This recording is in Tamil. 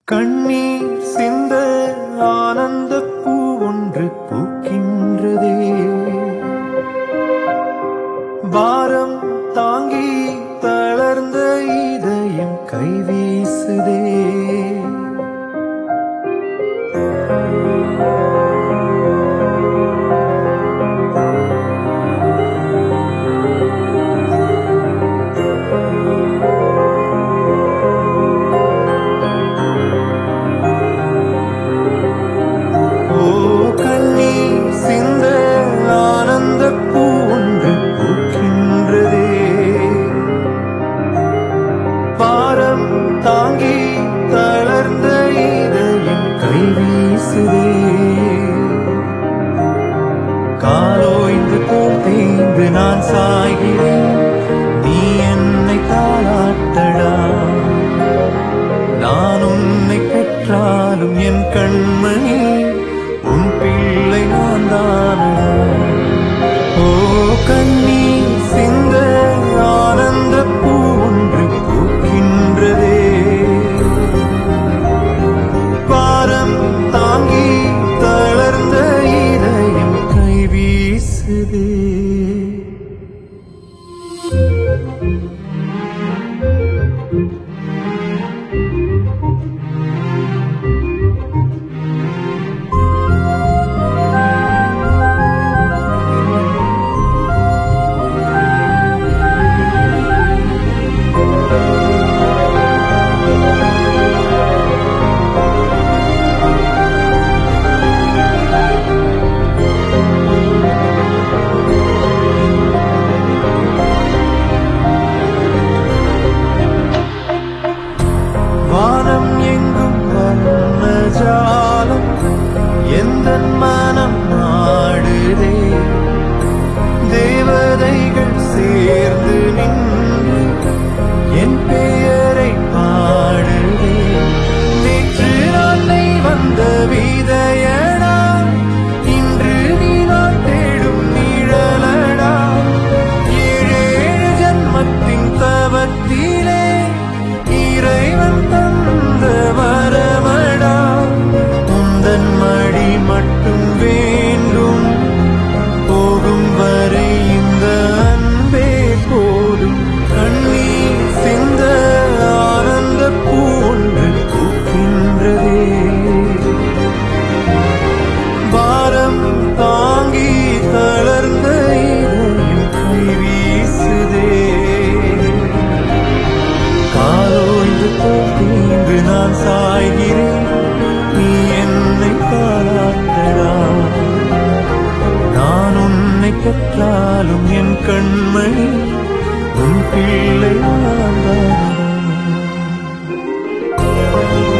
கண்ணீர் சிந்த ஆனந்த பூ ஒன்று பூக்கின்றதே வாரம் தாங்கி தளர்ந்த இதயம் கைவீசுதே ஓ கண்ணீர் சிந்த ஆனந்த பூ ஒன்று பூக்கின்றதே பாரம் தாங்கி தளர்ந்த இதயம் கைவீசுதே காலோய்ந்து தோல் தேய்ந்து நான் சாய்கிறேன் நீ என்னை தாளாட்டடா நான் உன்னை பெற்றாலும் என் கண்மணி உன் பிள்ளை நான் தானடா ஓ கண்ணீர் சிந்த ஆனந்த பூ ஒன்று பூக்கின்றதே பாரம் தாங்கி தளர்ந்த இதயம் கைவீசுதே வானம் எங்கும் வர்ணஜாலம் எந்த மனம் நாடுதே தேவதைகள் சேர்ந்து நின்று என் பெயரை பாடுதே நேற்று நாளை வந்த விதையடா இன்று நீ நான் தேடும் நிழலடா ஏழேழு ஜன்மத்தின் தவத்திலே இறைவன் தந்த வரமடா உந்தன் மடி மட்டும் வேண்டும் போகும் வரை இந்த அன்பே போதும் கண்ணீர் சிந்த ஆனந்த பூ ஒன்று பூக்கின்றதே பாரம் தாங்கி தளர்ந்த இதயம் கைவீசுதே காலோய்ந்து தீங்கு நான் சாய்கிறேன் நீ என்னை பாராட்டடா நான் உன்னை பெற்றாலும் என் கண்மணி உன் பிள்ளை நான் தானடா.